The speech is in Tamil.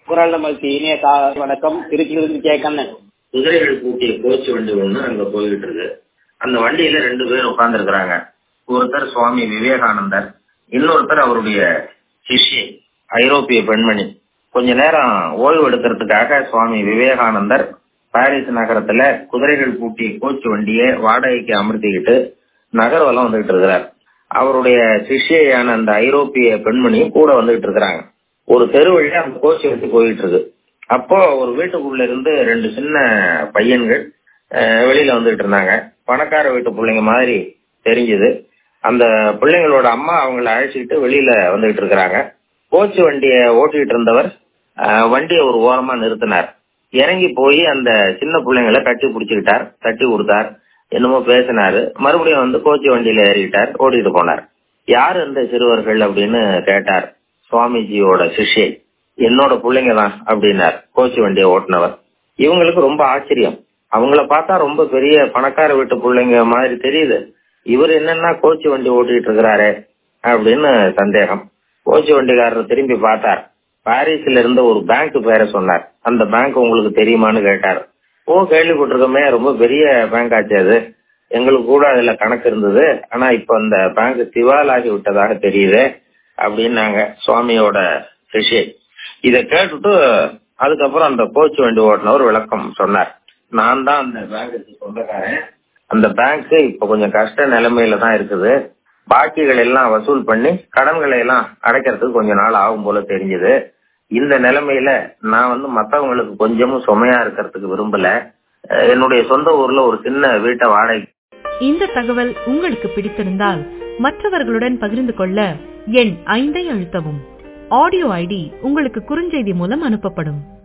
குரல் நமக்கு இனிய காலை வணக்கம் திருச்சியிலிருந்து கே கண்ணன் குதிரைகள் பூட்டிய கோச்சு வண்டி ஒண்ணு அங்க போயிட்டு இருக்கு அந்த வண்டியில ரெண்டு பேர் உட்கார்ந்து ஒருத்தர் சுவாமி விவேகானந்தர் இன்னொருத்தர் அவருடைய சிஷ்யை ஐரோப்பிய பெண்மணி கொஞ்ச நேரம் ஓய்வு எடுக்கிறதுக்காக சுவாமி விவேகானந்தர் பாரிஸ் நகரத்துல குதிரைகள் பூட்டிய கோச்சு வண்டியை வாடகைக்கு அமர்த்திக்கிட்டு நகர்வலம் வந்துகிட்டு இருக்கிறார் அவருடைய சிஷ்யான அந்த ஐரோப்பிய பெண்மணி கூட வந்துகிட்டு இருக்கிறாங்க ஒரு தெரு வழியா அந்த கோச்சு எடுத்து போயிட்டு இருக்கு அப்போ ஒரு வீட்டுக்குள்ள இருந்து ரெண்டு சின்ன பையன்கள் அஹ், வெளியில வந்துகிட்டு இருந்தாங்க பணக்கார வீட்டு பிள்ளைங்க மாதிரி தெரிஞ்சது அந்த பிள்ளைங்களோட அம்மா அவங்கள அழைச்சிக்கிட்டு வெளியில வந்துகிட்டு இருக்கிறாங்க கோச்சு வண்டியை ஓட்டிட்டு இருந்தவர் அஹ், வண்டியை ஒரு ஓரமா நிறுத்தினார் இறங்கி போய் அந்த சின்ன பிள்ளைங்களை கட்டி பிடிச்சுக்கிட்டார் தட்டி கொடுத்தார் என்னமோ பேசினாரு மறுபடியும் வந்து கோச்சு வண்டியில ஏறிக்கிட்டார் ஓட்டிட்டு போனார் யார் இந்த சிறுவர்கள் அப்படின்னு கேட்டார் சுவாமிஜியோட சிஷ்யை என்னோட பிள்ளைங்க தான் அப்படின்னார் கோச்சு வண்டியை ஓட்டுனவர் இவங்களுக்கு ரொம்ப ஆச்சரியம் அவங்கள பார்த்தா ரொம்ப பெரிய பணக்கார வீட்டு பிள்ளைங்க மாதிரி தெரியுது இவர் என்னன்னா கோச்சு வண்டி ஓட்டிட்டு இருக்கிறாரே அப்படின்னு சந்தேகம் கோச்சு வண்டிக்காரர் திரும்பி பார்த்தார் பாரிஸ்ல இருந்த ஒரு பேங்க் பேரை சொன்னார் அந்த பேங்க் உங்களுக்கு தெரியுமான்னு கேட்டார் ஓ கேள்விப்பட்டிருக்கோமே ரொம்ப பெரிய பேங்க் ஆச்சு அது எங்களுக்கு கூட அதுல கணக்கு இருந்தது ஆனா இப்ப அந்த பேங்க் திவாலாகி விட்டதாக தெரியுது அப்படின்னாங்க சுவாமியோட சிஷ்யை இத கேட்டுட்டு அதுக்கப்புறம் அந்த கோச்சு வண்டி ஓட்டுனவர் விளக்கம் சொன்னார் நான் தான் அந்த பேங்குக்கு சொந்தக்காரன் அந்த பேங்க் இப்ப கொஞ்சம் கஷ்ட நிலைமையில தான் இருக்குது பாக்கிகள் எல்லாம் வசூல் பண்ணி கடன்களை எல்லாம் அடைக்கிறதுக்கு கொஞ்ச நாள் ஆகும் போல தெரிஞ்சது இந்த நிலைமையில நான் வந்து மத்தவங்களுக்கு கொஞ்சமும் சுமையா இருக்கிறதுக்கு விரும்பல அஹ் என்னுடைய சொந்த ஊர்ல ஒரு சின்ன வீட்டை வாடகை இந்த தகவல் உங்களுக்கு பிடித்திருந்தால் மற்றவர்களுடன் பகிர்ந்து கொள்ள எண் ஐந்தை அழுத்தவும் ஆடியோ ஐடி உங்களுக்கு குறுஞ்செய்தி மூலம் அனுப்பப்படும்